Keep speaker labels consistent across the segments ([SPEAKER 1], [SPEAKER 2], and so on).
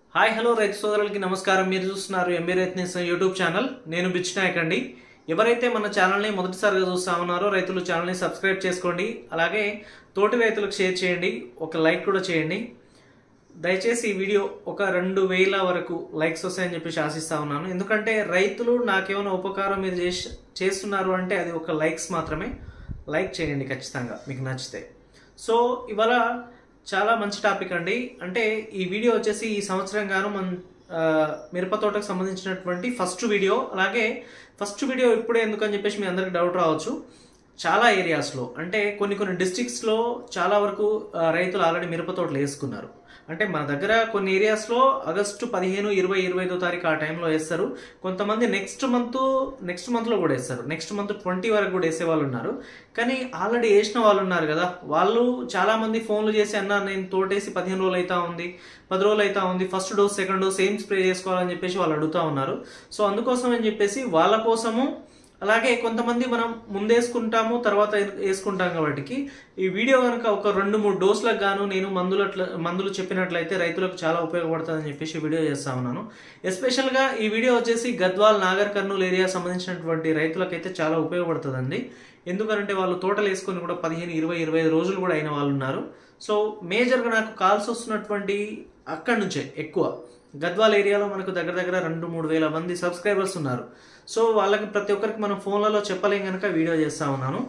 [SPEAKER 1] hi hello రైతు సోదరులకి నమస్కారం మీరు చూస్తున్నారు ఎంబీ రైతు యూట్యూబ్ ఛానల్ నేను బిచ్ నాయక్ అండి ఎవరైతే మన ఛానల్ని మొదటిసారిగా చూస్తా ఉన్నారో రైతులు ఛానల్ని సబ్స్క్రైబ్ చేసుకోండి అలాగే తోటి రైతులకు షేర్ చేయండి ఒక లైక్ కూడా చేయండి దయచేసి ఈ వీడియో ఒక రెండు వేల వరకు లైక్స్ వస్తాయని చెప్పేసి ఆశిస్తా ఉన్నాను ఎందుకంటే రైతులు నాకేమైనా ఉపకారం మీరు చేసి చేస్తున్నారు అంటే అది ఒక లైక్స్ మాత్రమే లైక్ చేయండి ఖచ్చితంగా మీకు నచ్చితే సో ఇవాళ చాలా మంచి టాపిక్ అండి అంటే ఈ వీడియో వచ్చేసి ఈ సంవత్సరం గాను మన ఆ, మిరప తోటకు సంబంధించినటువంటి ఫస్ట్ వీడియో అలాగే ఫస్ట్ వీడియో ఇప్పుడే ఎందుకని చెప్పేసి మీ అందరికి డౌట్ రావచ్చు చాలా ఏరియాస్లో అంటే కొన్ని కొన్ని డిస్ట్రిక్ట్స్లో చాలా వరకు ఆ, రైతులు ఆల్రెడీ మిరప తోటలు వేసుకున్నారు అంటే మన దగ్గర కొన్ని ఏరియాస్లో ఆగస్టు పదిహేను ఇరవై ఇరవై ఐదో తారీఖు ఆ టైంలో వేస్తారు కొంతమంది నెక్స్ట్ మంత్ నెక్స్ట్ మంత్లో కూడా వేస్తారు నెక్స్ట్ మంత్ ట్వంటీ వరకు కూడా వేసే వాళ్ళు ఉన్నారు కానీ ఆల్రెడీ వేసిన వాళ్ళు ఉన్నారు కదా వాళ్ళు చాలా మంది ఫోన్లు చేసి అన్న నేను తోటేసి పదిహేను రోజులు అవుతా ఉంది పది రోజులు అవుతా ఉంది first dose second dose same spray చేసుకోవాలని చెప్పేసి వాళ్ళు అడుగుతా ఉన్నారు సో అందుకోసం అని చెప్పేసి వాళ్ళ కోసము అలాగే కొంతమంది మనం ముందేసుకుంటాము తర్వాత వేసుకుంటాం కాబట్టి ఈ వీడియో కనుక ఒక రెండు మూడు డోసులకు గాను నేను మందులు అట్లా మందులు చెప్పినట్లయితే రైతులకు చాలా ఉపయోగపడుతుందని చెప్పేసి ఈ వీడియో చేస్తా ఉన్నాను ఎస్పెషల్గా ఈ వీడియో వచ్చేసి గద్వాల్ నాగర్ కర్నూలు ఏరియా సంబంధించినటువంటి రైతులకైతే చాలా ఉపయోగపడుతుందండి ఎందుకంటే వాళ్ళు తోటలు వేసుకొని కూడా పదిహేను ఇరవై ఇరవై ఐదు రోజులు కూడా అయిన వాళ్ళు ఉన్నారు సో మేజర్గా నాకు కాల్స్ వస్తున్నటువంటి అక్కడి నుంచే ఎక్కువ గద్వాల్ ఏరియాలో మనకు దగ్గర దగ్గర రెండు మూడు వేల మంది సబ్స్క్రైబర్స్ ఉన్నారు సో వాళ్ళకి ప్రతి ఒక్కరికి మనం ఫోన్లలో చెప్పలేం కనుక వీడియో చేస్తా ఉన్నాను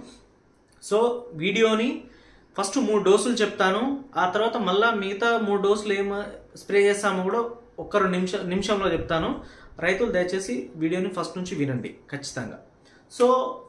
[SPEAKER 1] సో వీడియోని ఫస్ట్ మూడు డోసులు చెప్తాను ఆ తర్వాత మళ్ళా మిగతా మూడు డోసులు ఏం స్ప్రే చేస్తామో కూడా ఒక్క రెండు నిమిషం నిమిషంలో చెప్తాను రైతులు దయచేసి వీడియోని ఫస్ట్ నుంచి వినండి ఖచ్చితంగా సో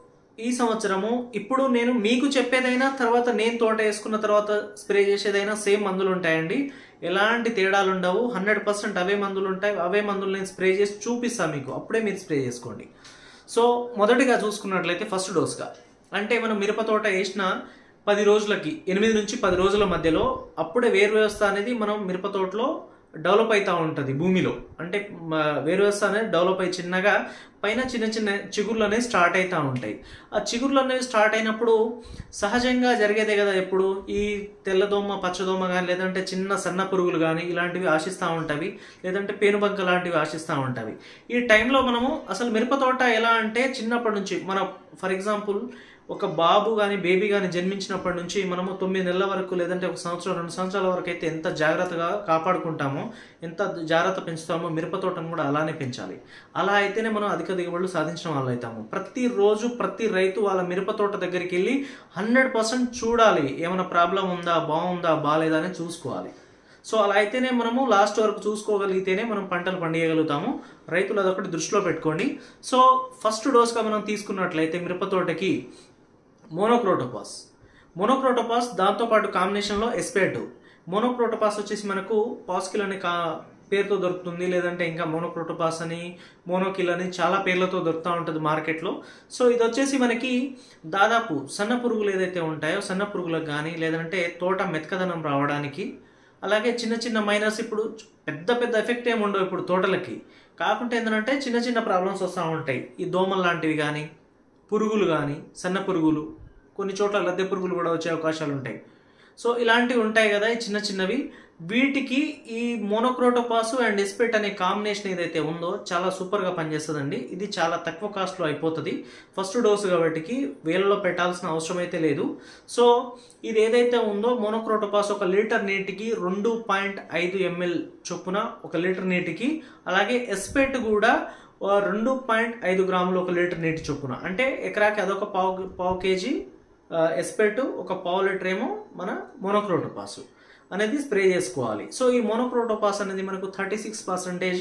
[SPEAKER 1] ఈ సంవత్సరము ఇప్పుడు నేను మీకు చెప్పేదైనా తర్వాత నేను తోట వేసుకున్న తర్వాత స్ప్రే చేసేదైనా సేమ్ మందులు ఉంటాయండి ఎలాంటి తేడాలు ఉండవు హండ్రెడ్ పర్సెంట్ అవే మందులు ఉంటాయి అవే మందులు నేను స్ప్రే చేసి చూపిస్తాను మీకు అప్పుడే మీరు స్ప్రే చేసుకోండి సో మొదటిగా చూసుకున్నట్లయితే ఫస్ట్ డోస్గా అంటే మనం మిరప తోట వేసిన పది రోజులకి ఎనిమిది నుంచి పది రోజుల మధ్యలో అప్పుడే వేరు వ్యవస్థ అనేది మనం మిరప తోటలో డెవలప్ అవుతూ ఉంటుంది భూమిలో అంటే మ, వేరు వ్యవస్థ అనేది డెవలప్ అయ్యి చిన్నగా పైన చిన్న చిన్న చిగుర్లు అనేవి స్టార్ట్ అవుతూ ఉంటాయి ఆ చిగుర్లు అనేవి స్టార్ట్ అయినప్పుడు సహజంగా జరిగేదే కదా ఎప్పుడు ఈ తెల్లదోమ పచ్చదోమ కానీ లేదంటే చిన్న సన్న పురుగులు కానీ ఇలాంటివి ఆశిస్తూ ఉంటాయి లేదంటే పేనుబంక లాంటివి ఆశిస్తూ ఉంటాయి ఈ టైంలో మనము అసలు మిరప తోట ఎలా అంటే చిన్నప్పటి నుంచి మన ఫర్ ఎగ్జాంపుల్ ఒక బాబు కానీ బేబీ కానీ జన్మించినప్పటి నుంచి మనము తొమ్మిది నెలల వరకు లేదంటే ఒక సంవత్సరం రెండు సంవత్సరాల వరకు అయితే ఎంత జాగ్రత్తగా కాపాడుకుంటామో ఎంత జాగ్రత్త పెంచుతామో మిరప తోటను కూడా అలానే పెంచాలి అలా అయితేనే మనం అధిక దిగుబడులు సాధించిన వాళ్ళు అవుతాము ప్రతిరోజు ప్రతి రైతు వాళ్ళ మిరప తోట దగ్గరికి వెళ్ళి హండ్రెడ్ పర్సెంట్ చూడాలి ఏమైనా ప్రాబ్లం ఉందా బాగుందా బాగాలేదా అని చూసుకోవాలి సో అలా అయితేనే మనము లాస్ట్ వరకు చూసుకోగలిగితేనే మనం పంటలు పండియగలుగుతాము రైతులు అదొకటి దృష్టిలో పెట్టుకోండి సో ఫస్ట్ డోస్గా మనం తీసుకున్నట్లయితే మిరప తోటకి మోనోక్రోటోపాస్ మోనోక్రోటోపాస్ దాంతోపాటు కాంబినేషన్లో ఎస్పేటు మోనోక్రోటోపాస్ వచ్చేసి మనకు పాస్కిల్ అనే కా పేరుతో దొరుకుతుంది లేదంటే ఇంకా మోనోక్రోటోపాస్ అని మోనోకిల్ అని చాలా పేర్లతో దొరుకుతూ ఉంటుంది మార్కెట్లో సో ఇది వచ్చేసి మనకి దాదాపు సన్న పురుగులు ఏదైతే ఉంటాయో సన్న పురుగులకు కానీ లేదంటే తోట మెతకదనం రావడానికి అలాగే చిన్న చిన్న మైనస్ ఇప్పుడు పెద్ద పెద్ద ఎఫెక్ట్ ఏమి ఉండవు ఇప్పుడు తోటలకి కాకుంటే ఏంటంటే చిన్న చిన్న ప్రాబ్లమ్స్ వస్తూ ఉంటాయి ఈ దోమలు లాంటివి కానీ పురుగులు కానీ సన్న పురుగులు కొన్ని చోట్ల లద్దె పురుగులు కూడా వచ్చే అవకాశాలు ఉంటాయి సో ఇలాంటివి ఉంటాయి కదా ఈ చిన్న చిన్నవి వీటికి ఈ మోనోక్రోటోపాస్ అండ్ ఎస్పెట్ అనే కాంబినేషన్ ఏదైతే ఉందో చాలా సూపర్గా పనిచేస్తుందండి ఇది చాలా తక్కువ కాస్ట్లో అయిపోతుంది ఫస్ట్ డోసు కాబట్టి వేలలో పెట్టాల్సిన అవసరం అయితే లేదు సో ఇది ఏదైతే ఉందో మోనోక్రోటోపాస్ ఒక లీటర్ నీటికి రెండు పాయింట్ ఐదు ఎంఎల్ చొప్పున ఒక లీటర్ నీటికి అలాగే ఎస్పెట్ కూడా ఆ, రెండు పాయింట్ ఐదు గ్రాములు ఒక లీటర్ నీటి చొప్పున అంటే ఎకరాకి అదొక పావు పావు కేజీ ఆ, ఎస్పెట్ ఒక పావు లీటర్ ఏమో మన మోనోక్రోటోపాస్ అనేది స్ప్రే చేసుకోవాలి సో ఈ మోనోక్రోటోపాస్ అనేది మనకు థర్టీ సిక్స్ పర్సెంటేజ్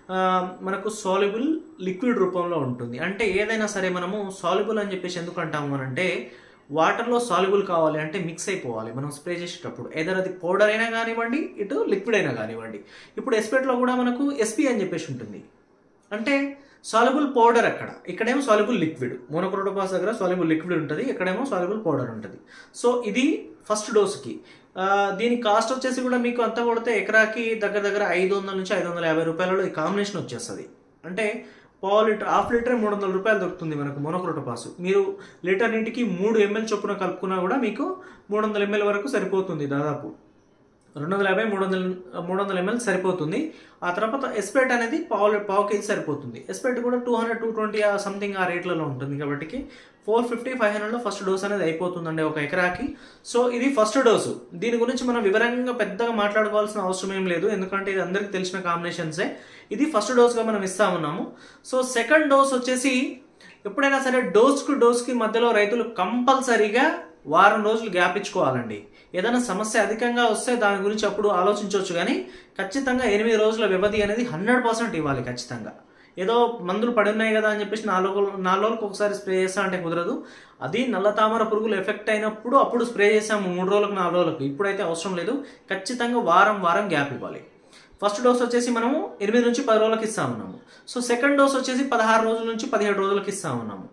[SPEAKER 1] మనకు సాల్యుబుల్ లిక్విడ్ రూపంలో ఉంటుంది అంటే ఏదైనా సరే మనము సాల్యుబుల్ అని చెప్పేసి ఎందుకు అంటాము అని అంటే వాటర్లో సాల్యుబుల్ కావాలి అంటే మిక్స్ అయిపోవాలి మనం స్ప్రే చేసేటప్పుడు ఏదైనా అది పౌడర్ అయినా కానివ్వండి ఇటు లిక్విడ్ అయినా కానివ్వండి ఇప్పుడు ఎస్పెట్లో కూడా మనకు ఎస్పీ అని చెప్పేసి ఉంటుంది అంటే సాల్యుబుల్ పౌడర్ అక్కడ ఇక్కడేమో సాల్యుబుల్ లిక్విడ్ మోనోక్రోటోపాస్ దగ్గర సాల్యుబుల్ లిక్విడ్ ఉంటుంది ఇక్కడేమో సాల్యుబుల్ పౌడర్ ఉంటుంది సో ఇది ఫస్ట్ డోస్కి ఆ, దీని కాస్ట్ వచ్చేసి కూడా మీకు అంతా కొడితే ఎకరాకి దగ్గర దగ్గర ఐదు వందల నుంచి ఐదు వందల యాభై రూపాయలలో ఈ కాంబినేషన్ వచ్చేస్తుంది అంటే పావు లీటర్ హాఫ్ లీటర్ మూడు వందల రూపాయలు దొరుకుతుంది మనకు మోనోక్రోటోపాస్ మీరు లీటర్ నీటికి మూడు ఎంఎల్ చొప్పున కలుపుకున్నా కూడా మీకు మూడు వందల ఎంఎల్ వరకు సరిపోతుంది దాదాపు రెండు వందల యాభై మూడు వందల మూడు వందల ఎంఎల్ సరిపోతుంది ఆ తర్వాత ఎస్పెట్ అనేది పావు పావు కేజీ సరిపోతుంది ఎస్పెట్ కూడా two hundred two twenty something ఆ రేట్లలో ఉంటుంది కాబట్టి ఫోర్ ఫిఫ్టీ ఫైవ్ హండ్రెడ్లో ఫస్ట్ డోస్ అనేది అయిపోతుందండి ఒక ఎకరాకి సో ఇది ఫస్ట్ డోసు దీని గురించి మనం వివరంగా పెద్దగా మాట్లాడుకోవాల్సిన అవసరం ఏం లేదు ఎందుకంటే ఇది అందరికీ తెలిసిన కాంబినేషన్సే ఇది ఫస్ట్ డోస్గా మనం ఇస్తా ఉన్నాము సో సెకండ్ డోస్ వచ్చేసి ఎప్పుడైనా సరే డోస్కు డోస్కి మధ్యలో రైతులు కంపల్సరీగా వారం రోజులు గ్యాప్ ఇచ్చుకోవాలండి ఏదైనా సమస్య అధికంగా వస్తే దాని గురించి అప్పుడు ఆలోచించవచ్చు కానీ ఖచ్చితంగా ఎనిమిది రోజుల వ్యవధి అనేది హండ్రెడ్ పర్సెంట్ ఇవ్వాలి ఖచ్చితంగా ఏదో మందులు పడి ఉన్నాయి కదా అని చెప్పేసి నాలుగు నాలుగు రోజులకు ఒకసారి స్ప్రే చేస్తా అంటే కుదరదు అది నల్ల తామర పురుగులు ఎఫెక్ట్ అయినప్పుడు అప్పుడు స్ప్రే చేసాము మూడు రోజులకు నాలుగు రోజులకు ఇప్పుడైతే అవసరం లేదు ఖచ్చితంగా వారం వారం గ్యాప్ ఇవ్వాలి ఫస్ట్ డోస్ వచ్చేసి మనము ఎనిమిది నుంచి పది రోజులకి ఇస్తా ఉన్నాము సో సెకండ్ డోస్ వచ్చేసి పదహారు రోజుల నుంచి పదిహేడు రోజులకి ఇస్తా ఉన్నాము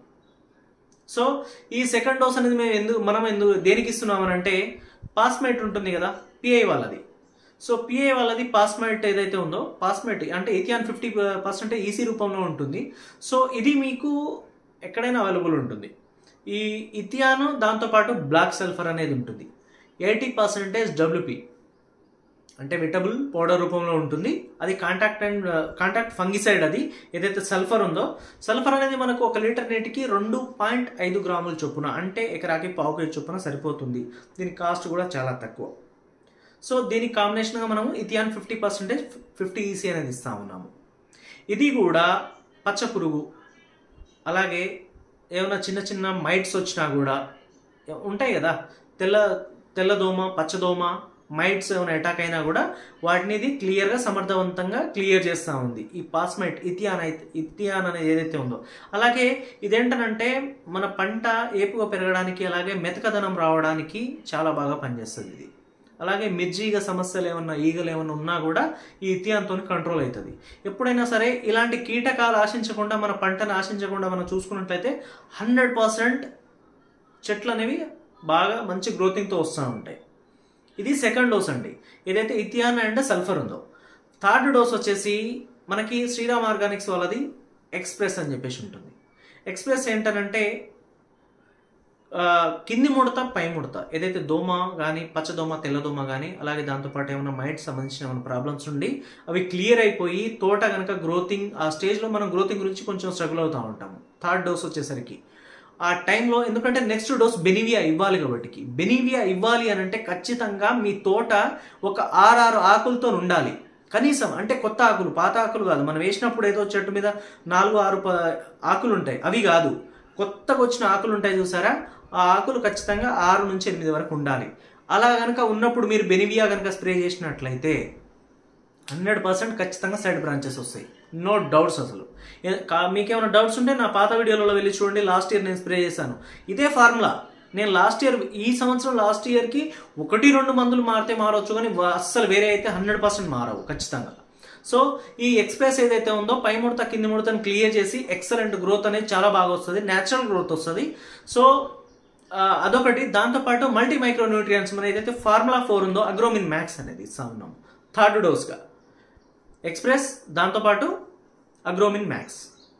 [SPEAKER 1] సో ఈ సెకండ్ డోస్ అనేది మేము ఎందుకు మనం ఎందుకు దేనికి ఇస్తున్నామని అంటే పాస్మేట్ ఉంటుంది కదా పిఐ వాళ్ళది సో పిఐ వాళ్ళది పాస్మేట్ ఏదైతే ఉందో పాస్మేట్ అంటే ఎయిథియాన్ ఫిఫ్టీ పర్సెంట్ ఈసీ రూపంలో ఉంటుంది సో ఇది మీకు ఎక్కడైనా అవైలబుల్ ఉంటుంది ఈ ఇథియాను దాంతోపాటు బ్లాక్ సల్ఫర్ అనేది ఉంటుంది ఎయిటీ పర్సెంటేజ్ డబ్ల్యూపీ అంటే విటబుల్ పౌడర్ రూపంలో ఉంటుంది అది కాంటాక్ట్ అండ్ కాంటాక్ట్ ఫంగిసైడ్ అది ఏదైతే సల్ఫర్ ఉందో సల్ఫర్ అనేది మనకు ఒక లీటర్ నీటికి రెండు పాయింట్ ఐదు గ్రాముల చొప్పున అంటే ఎకరాకి పావు కేజీ చొప్పున సరిపోతుంది దీని కాస్ట్ కూడా చాలా తక్కువ సో దీని కాంబినేషన్గా మనము ethion fifty percentage fifty EC అనేది ఇస్తా ఉన్నాము ఇది కూడా పచ్చ పురుగు అలాగే ఏమైనా చిన్న చిన్న మైట్స్ వచ్చినా కూడా ఉంటాయి కదా తెల్ల తెల్లదోమ పచ్చదోమ మైట్స్ ఏమైనా అటాక్ అయినా కూడా వాటిని ఇది క్లియర్గా సమర్థవంతంగా క్లియర్ చేస్తూ ఉంది ఈ పాస్మైట్ ఇథియాన్ అయితే ఇథియాన్ అనేది ఏదైతే ఉందో అలాగే ఇదేంటనంటే మన పంట ఏపుగా పెరగడానికి అలాగే మెతకదనం రావడానికి చాలా బాగా పనిచేస్తుంది ఇది అలాగే మిర్జీగ సమస్యలు ఏమన్నా ఈగలు ఏమన్నా ఉన్నా కూడా ఈ ఇథియాన్తో కంట్రోల్ అవుతుంది ఎప్పుడైనా సరే ఇలాంటి కీటకాలు ఆశించకుండా మన పంటను ఆశించకుండా మనం చూసుకున్నట్లయితే హండ్రెడ్ పర్సెంట్ చెట్లు అనేవి బాగా మంచి గ్రోతింగ్తో వస్తూ ఉంటాయి ఇది సెకండ్ డోస్ అండి ఏదైతే ఇథియాన్ అండ్ సల్ఫర్ ఉందో థర్డ్ డోస్ వచ్చేసి మనకి శ్రీరామ్ ఆర్గానిక్స్ వాళ్ళది ఎక్స్ప్రెస్ అని చెప్పేసి ఉంటుంది ఎక్స్ప్రెస్ ఏంటనంటే ఆ, కింది ముడత పై ముడత ఏదైతే దోమ కానీ పచ్చదోమ తెల్లదోమ కానీ అలాగే దాంతోపాటు ఏమైనా మైండ్ సంబంధించిన ఏమైనా ప్రాబ్లమ్స్ ఉండి అవి క్లియర్ అయిపోయి తోట కనుక గ్రోతింగ్ ఆ స్టేజ్లో మనం గ్రోతింగ్ గురించి కొంచెం స్ట్రగుల్ అవుతూ ఉంటాము థర్డ్ డోస్ వచ్చేసరికి ఆ టైంలో ఎందుకంటే నెక్స్ట్ డోస్ బెనివియా ఇవ్వాలి కాబట్టి బెనివియా ఇవ్వాలి అని అంటే ఖచ్చితంగా మీ తోట ఒక ఆరారు ఆకులతో ఉండాలి కనీసం అంటే కొత్త ఆకులు పాత ఆకులు కాదు మనం వేసినప్పుడు ఏదో చెట్టు మీద నాలుగు ఆరు ప- ఆకులు ఉంటాయి అవి కాదు కొత్తగా వచ్చిన ఆకులు ఉంటాయి చూసారా ఆ ఆకులు ఖచ్చితంగా ఆరు నుంచి ఎనిమిది వరకు ఉండాలి అలా కనుక ఉన్నప్పుడు మీరు బెనివియా కనుక స్ప్రే చేసినట్లయితే హండ్రెడ్ పర్సెంట్ ఖచ్చితంగా సైడ్ బ్రాంచెస్ వస్తాయి నో డౌట్స్ అసలు ఏ- కా- మీకేమైనా డౌట్స్ ఉంటే నా పాత వీడియోలలో వెళ్ళి చూడండి లాస్ట్ ఇయర్ నేను స్ప్రే చేశాను ఇదే ఫార్ములా నేను లాస్ట్ ఇయర్ ఈ సంవత్సరం లాస్ట్ ఇయర్కి ఒకటి రెండు మందులు మారితే మారవచ్చు కానీ వ- అస్సలు వేరే అయితే హండ్రెడ్ పర్సెంట్ మారవు ఖచ్చితంగా సో ఈ ఎక్స్ప్రెస్ ఏదైతే ఉందో పై ముడత కింది ముడతను క్లియర్ చేసి ఎక్సలెంట్ గ్రోత్ అనేది చాలా బాగా వస్తుంది న్యాచురల్ గ్రోత్ వస్తుంది సో ఆ, అదొకటి దాంతోపాటు మల్టీ మైక్రో న్యూట్రియన్స్ మన ఏదైతే ఫార్ములా ఫోర్ ఉందో అగ్రోమిన్ మ్యాక్స్ అనేది ఇస్తా ఉన్నాం థర్డ్ డోస్గా ఎక్స్ప్రెస్ దాంతోపాటు అగ్రోమిన్ మ్యాక్స్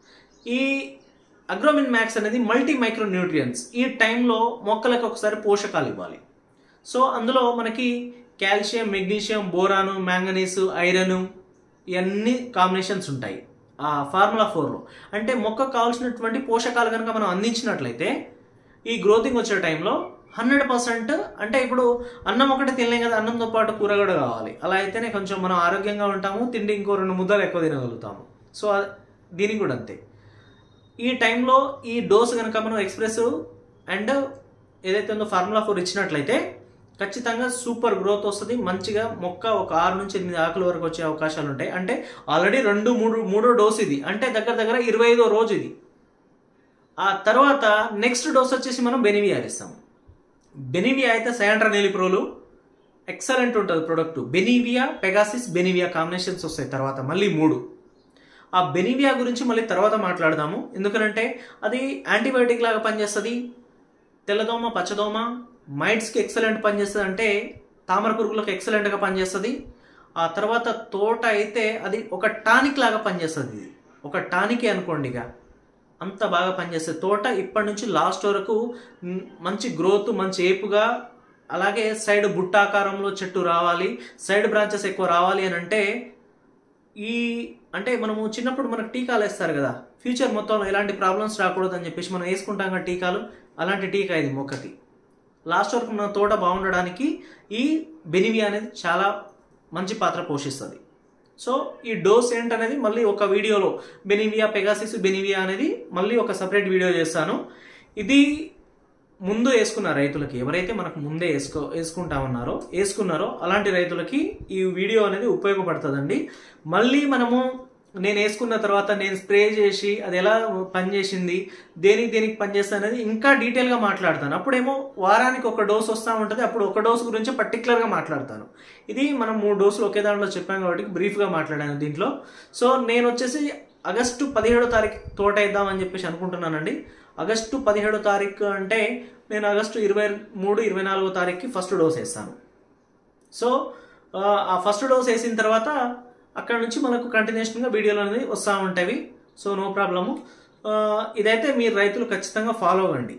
[SPEAKER 1] ఈ అగ్రోమిన్ మ్యాక్స్ అనేది మల్టీ మైక్రో న్యూట్రియన్స్ ఈ టైంలో మొక్కలకు ఒకసారి పోషకాలు ఇవ్వాలి సో అందులో మనకి calcium magnesium boron manganese iron ఇవన్నీ కాంబినేషన్స్ ఉంటాయి ఆ ఫార్ములా ఫోర్లో అంటే మొక్కకు కావాల్సినటువంటి పోషకాలు కనుక మనం అందించినట్లయితే ఈ గ్రోతింగ్ వచ్చే టైంలో హండ్రెడ్ పర్సెంట్ అంటే ఇప్పుడు అన్నం ఒకటి తినలేం కదా అన్నంతో పాటు కూర కూడా కావాలి అలా అయితేనే కొంచెం మనం ఆరోగ్యంగా ఉంటాము తిండి ఇంకో రెండు ముద్దలు ఎక్కువ తినగలుగుతాము సో అ- దీనికి కూడా అంతే ఈ టైంలో ఈ డోస్ కనుక మనం ఎక్స్ప్రెస్ అండ్ ఏదైతే ఉందో ఫార్ములా ఫోర్ ఇచ్చినట్లయితే ఖచ్చితంగా సూపర్ గ్రోత్ వస్తుంది మంచిగా మొక్క ఒక ఆరు నుంచి ఎనిమిది ఆకుల వరకు వచ్చే అవకాశాలు ఉంటాయి అంటే ఆల్రెడీ రెండు మూడు మూడో డోస్ ఇది అంటే దగ్గర దగ్గర ఇరవై ఐదో రోజు ఇది ఆ తర్వాత నెక్స్ట్ డోస్ వచ్చేసి మనం బెనివియా ఇస్తాం బెనివియా అయితే సయాండ్రా నెలిప్రోలు ఎక్సలెంట్ ఉంటుంది product Benevia Pegasus Benevia combinations వస్తాయి తర్వాత మళ్ళీ మూడు ఆ బెనివియా గురించి మళ్ళీ తర్వాత మాట్లాడదాము ఎందుకంటే అది యాంటీబయాటిక్ లాగా పనిచేస్తుంది తెల్లదోమ పచ్చదోమ మైట్స్కి ఎక్సలెంట్ పనిచేస్తుంది అంటే తామర పురుగులకు ఎక్సలెంట్గా పనిచేస్తుంది ఆ తర్వాత తోట అయితే అది ఒక టానిక్ లాగా పనిచేస్తుంది ఇది ఒక టానికే అనుకోండి ఇక అంత బాగా పనిచేస్తుంది తోట ఇప్పటి నుంచి లాస్ట్ వరకు మ్, మంచి గ్రోత్ మంచి ఏపుగా అలాగే సైడ్ బుట్టాకారంలో చెట్టు రావాలి సైడ్ బ్రాంచెస్ ఎక్కువ రావాలి అని అంటే ఈ అంటే మనము చిన్నప్పుడు మనకు టీకాలు వేస్తారు కదా ఫ్యూచర్ మొత్తంలో ఎలాంటి ప్రాబ్లమ్స్ రాకూడదు అని చెప్పేసి మనం వేసుకుంటాం కదా టీకాలు అలాంటి టీకా ఇది మొక్కకి లాస్ట్ వరకు మన తోట బాగుండడానికి ఈ బెనివియా అనేది చాలా మంచి పాత్ర పోషిస్తుంది సో ఈ డోస్ ఏంటనేది మళ్ళీ ఒక వీడియోలో బెనివియా పెగాసిస్ బెనివియా అనేది మళ్ళీ ఒక సపరేట్ వీడియో చేస్తాను ఇది ముందు వేసుకున్న రైతులకి ఎవరైతే మనకు ముందే వేసుకో వేసుకుంటామన్నారో వేసుకున్నారో అలాంటి రైతులకి ఈ వీడియో అనేది ఉపయోగపడుతుందండి మళ్ళీ మనము నేను వేసుకున్న తర్వాత నేను స్ప్రే చేసి అది ఎలా పనిచేసింది దేనికి దేనికి పనిచేస్తా అనేది ఇంకా డీటెయిల్గా మాట్లాడతాను అప్పుడేమో వారానికి ఒక డోస్ వస్తూ ఉంటుంది అప్పుడు ఒక డోస్ గురించి పర్టికులర్గా మాట్లాడతాను ఇది మనం మూడు డోసులు ఒకే దాంట్లో చెప్పాం కాబట్టి బ్రీఫ్గా మాట్లాడాను దీంట్లో సో నేను వచ్చేసి ఆగస్టు పదిహేడో తారీఖు తోట వేద్దామని చెప్పేసి అనుకుంటున్నానండి ఆగస్టు పదిహేడో తారీఖు అంటే నేను ఆగస్టు ఇరవై మూడు ఇరవై నాలుగో తారీఖుకి ఫస్ట్ డోస్ వేస్తాను సో ఆ, ఆ ఫస్ట్ డోస్ వేసిన తర్వాత అక్కడ నుంచి మనకు కంటిన్యూషన్గా వీడియోలు అనేది వస్తూ ఉంటాయి సో నో ప్రాబ్లము ఆ, ఇదైతే మీరు రైతులు ఖచ్చితంగా ఫాలో అవ్వండి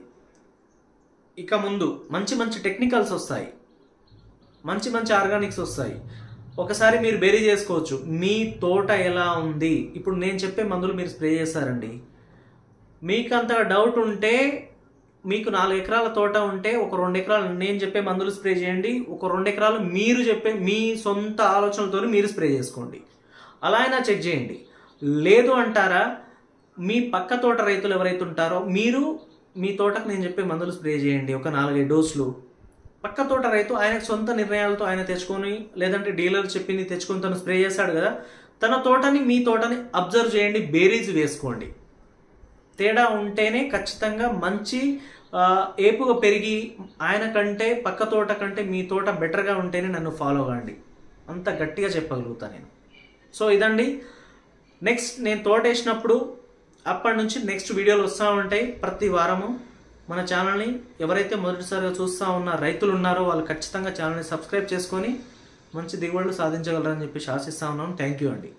[SPEAKER 1] ఇక ముందు మంచి మంచి టెక్నికల్స్ వస్తాయి మంచి మంచి ఆర్గానిక్స్ వస్తాయి ఒకసారి మీరు బెరీ చేసుకోవచ్చు మీ తోట ఎలా ఉంది ఇప్పుడు నేను చెప్పే మందులు మీరు స్ప్రే చేస్తారండి మీకు అంత డౌట్ ఉంటే మీకు నాలుగు ఎకరాల తోట ఉంటే ఒక రెండు ఎకరాలు నేను చెప్పే మందులు స్ప్రే చేయండి ఒక రెండు ఎకరాలు మీరు చెప్పే మీ సొంత ఆలోచనలతో మీరు స్ప్రే చేసుకోండి అలా అయినా చెక్ చేయండి లేదు అంటారా మీ పక్క తోట రైతులు ఎవరైతే ఉంటారో మీరు మీ తోటకు నేను చెప్పే మందులు స్ప్రే చేయండి ఒక నాలుగైదు డోసులు పక్క తోట రైతు ఆయన సొంత నిర్ణయాలతో ఆయన తెచ్చుకొని లేదంటే డీలర్ చెప్పింది తెచ్చుకొని తను స్ప్రే చేస్తాడు కదా తన తోటని మీ తోటని అబ్జర్వ్ చేయండి బేరీజ్ వేసుకోండి తేడా ఉంటేనే ఖచ్చితంగా మంచి ఆ, ఏపుగా పెరిగి ఆయన కంటే పక్క తోట కంటే మీ తోట బెటర్గా ఉంటేనే నన్ను ఫాలో కాండి అంత గట్టిగా చెప్పగలుగుతా నేను సో ఇదండి నెక్స్ట్ నేను తోట వేసినప్పుడు అప్పటి నుంచి నెక్స్ట్ వీడియోలు వస్తూ ఉంటాయి ప్రతి వారము మన ఛానల్ని ఎవరైతే మొదటిసారిగా చూస్తూ ఉన్న రైతులు ఉన్నారో వాళ్ళు ఖచ్చితంగా ఛానల్ని సబ్స్క్రైబ్ చేసుకొని మంచి దిగుబడులు సాధించగలరని చెప్పి ఆశిస్తా ఉన్నాను థ్యాంక్ యూ అండి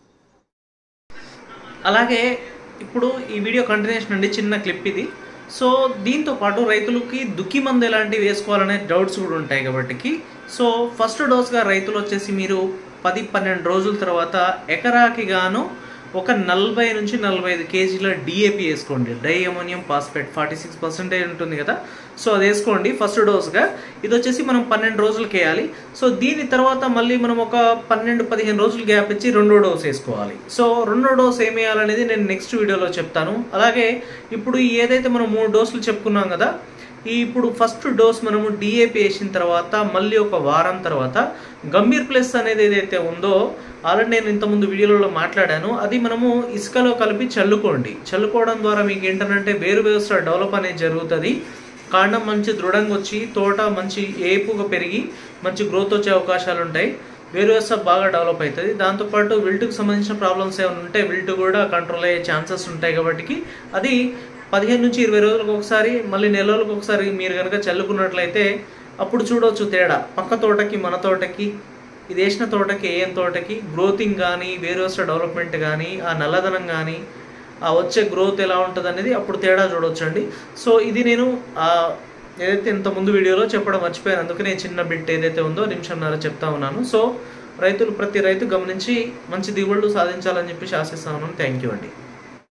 [SPEAKER 1] అలాగే ఇప్పుడు ఈ వీడియో కంటిన్యూషన్ అండి చిన్న క్లిప్ ఇది సో దీంతో పాటు రైతులకి దుక్కి మందు ఎలాంటివి వేసుకోవాలనే డౌట్స్ కూడా ఉంటాయి కాబట్టి సో ఫస్ట్ డోస్గా రైతులు వచ్చేసి మీరు పది పన్నెండు రోజుల తర్వాత ఎకరాకి గాను ఒక నలభై నుంచి నలభై ఐదు కేజీల డిఏపి వేసుకోండి diammonium phosphate forty six percentage ఉంటుంది కదా సో అది వేసుకోండి ఫస్ట్ డోస్గా ఇది వచ్చేసి మనం పన్నెండు రోజులకి వేయాలి సో దీని తర్వాత మళ్ళీ మనం ఒక పన్నెండు పదిహేను రోజులు గ్యాప్ ఇచ్చి రెండో డోస్ వేసుకోవాలి సో రెండో డోస్ ఏం వేయాలనేది నేను నెక్స్ట్ వీడియోలో చెప్తాను అలాగే ఇప్పుడు ఈ ఏదైతే మనం మూడు డోసులు చెప్పుకున్నాం కదా ఈ ఇప్పుడు ఫస్ట్ డోస్ మనము డిఏపి వేసిన తర్వాత మళ్ళీ ఒక వారం తర్వాత గంభీర్ ప్లస్ అనేది ఏదైతే ఉందో ఆల్రెడీ నేను ఇంతకుముందు వీడియోలలో మాట్లాడాను అది మనము ఇసుకలో కలిపి చల్లుకోండి చల్లుకోవడం ద్వారా మీకు ఏంటంటే వేరు వ్యవస్థ డెవలప్ అనేది జరుగుతుంది కాండం మంచి దృఢంగా వచ్చి తోట మంచి ఏపుగా పెరిగి మంచి గ్రోత్ వచ్చే అవకాశాలు ఉంటాయి వేరు వ్యవస్థ బాగా డెవలప్ అవుతుంది దాంతోపాటు విల్టుకు సంబంధించిన ప్రాబ్లమ్స్ ఏమైనా ఉంటే విల్ట్ కూడా కంట్రోల్ అయ్యే ఛాన్సెస్ ఉంటాయి కాబట్టి అది పదిహేను నుంచి ఇరవై రోజులకు ఒకసారి మళ్ళీ నెల రోజులకు ఒకసారి మీరు కనుక చల్లుకున్నట్లయితే అప్పుడు చూడవచ్చు తేడా పక్క తోటకి మన తోటకి ఇది వేసిన తోటకి ఏఎం తోటకి గ్రోతింగ్ కానీ వేరు వ్యవస్థ డెవలప్మెంట్ కానీ ఆ నల్లదనం కానీ ఆ వచ్చే గ్రోత్ ఎలా ఉంటుంది అనేది అప్పుడు తేడా చూడొచ్చండి సో ఇది నేను ఆ, ఏదైతే ఇంత ముందు వీడియోలో చెప్పడం మర్చిపోయాను అందుకనే చిన్న బిట్ ఏదైతే ఉందో నిమిషంన్నర చెప్తా ఉన్నాను సో రైతులు ప్రతి రైతు గమనించి మంచి దిగుబడులు సాధించాలని చెప్పి ఆశిస్తా ఉన్నాను థ్యాంక్ యూ అండి